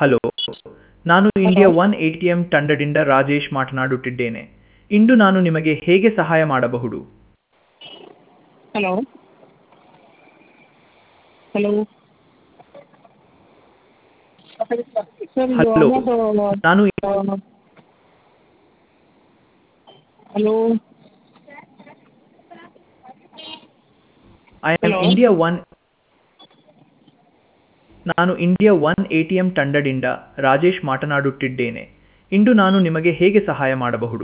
Hello ನಾನು India one A T M ತಂಡದಿಂದ ರಾಜೇಶ್ ಮಾತನಾಡುತ್ತಿದ್ದೇನೆ ಇಂದು ನಾನು ನಿಮಗೆ ಹೇಗೆ ಸಹಾಯ ಮಾಡಬಹುದು ಹಲೋ ಹಲೋ ಸರ್ ಇದು ಹಲೋ ಅಮೌಂಟು ನಾನು hello I am Hello. India one ನಾನು India one A T M ತಂಡದಿಂದ ರಾಜೇಶ್ ಮಾತನಾಡುತ್ತಿದ್ದೇನೆ ಇಂದು ನಾನು ನಿಮಗೆ ಹೇಗೆ ಸಹಾಯ ಮಾಡಬಹುದು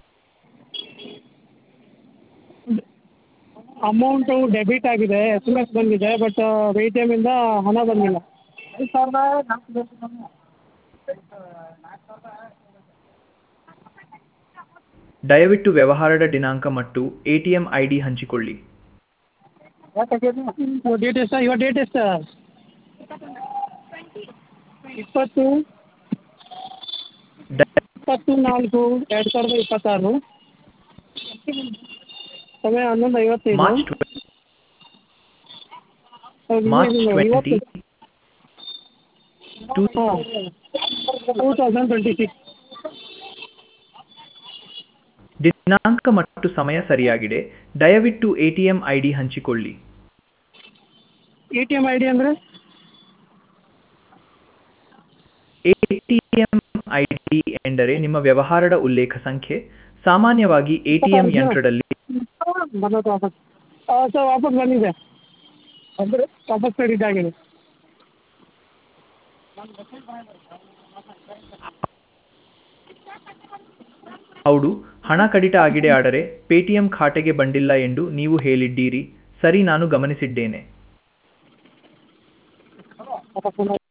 ಅಮೌಂಟು ಡೆಬಿಟ್ ಆಗಿದೆ ಎಸ್ ಎಮ್ ಎಸ್ ಬಂದಿದೆ ಬಟ್ ಎ ಟಿ ಎಮ್ಮಿಂದ ಹಣ ಬಂದಿಲ್ಲ ಐದು ಸಾವಿರದ ನಾಲ್ಕು ದಯವಿಟ್ಟು ವ್ಯವಹಾರದ ದಿನಾಂಕ ಮತ್ತು A T M I D ಹಂಚಿಕೊಳ್ಳಿ ಡೇಟ್ ಎಷ್ಟು ಇವಾಗ ಡೇಟ್ ಎಷ್ಟು ಇಪ್ಪತ್ತು ದ- ಇಪ್ಪತ್ತು ನಾಲ್ಕು ಎರಡು ಸಾವಿರದ ಇಪ್ಪತ್ತಾರು ಸಮಯ ಹನ್ನೊಂದು ಐವತ್ತೈದು ಮಾರ್ಚ್ ಟ್ವೆ- March twenty two two thousand twenty six ದಿನಾಂಕ ಮತ್ತು ಸಮಯ ಸರಿಯಾಗಿದೆ ದಯವಿಟ್ಟು A T M I D ಹಂಚಿಕೊಳ್ಳಿ A T M I D ಅಂದರೆ A T M I D ಎಂದರೆ ನಿಮ್ಮ ವ್ಯವಹಾರದ ಉಲ್ಲೇಖ ಸಂಖ್ಯೆ ಸಾಮಾನ್ಯವಾಗಿ ಎ ಟಿ ಎಂ ಯಂತ್ರದಲ್ಲಿ ಬಂದದ್ದು ವಾಪಸ್ ಸರ್ ವಾಪಸ್ ಬಂದಿದೆ ಅಂದರೆ ವಾಪಸ್ ಕ್ರೆಡಿಟ್ ಆಗಿದೆ ಹೌದು ಹಣ ಕಡಿತ ಆಗಿದೆ ಆದರೆ ಪೇಟಿಎಂ ಖಾತೆಗೆ ಬಂದಿಲ್ಲ ಎಂದು ನೀವು ಹೇಳಿದ್ದೀರಿ ಸರಿ ನಾನು ಗಮನಿಸಿದ್ದೇನೆ ವಾಪಸ್ ಬಂದ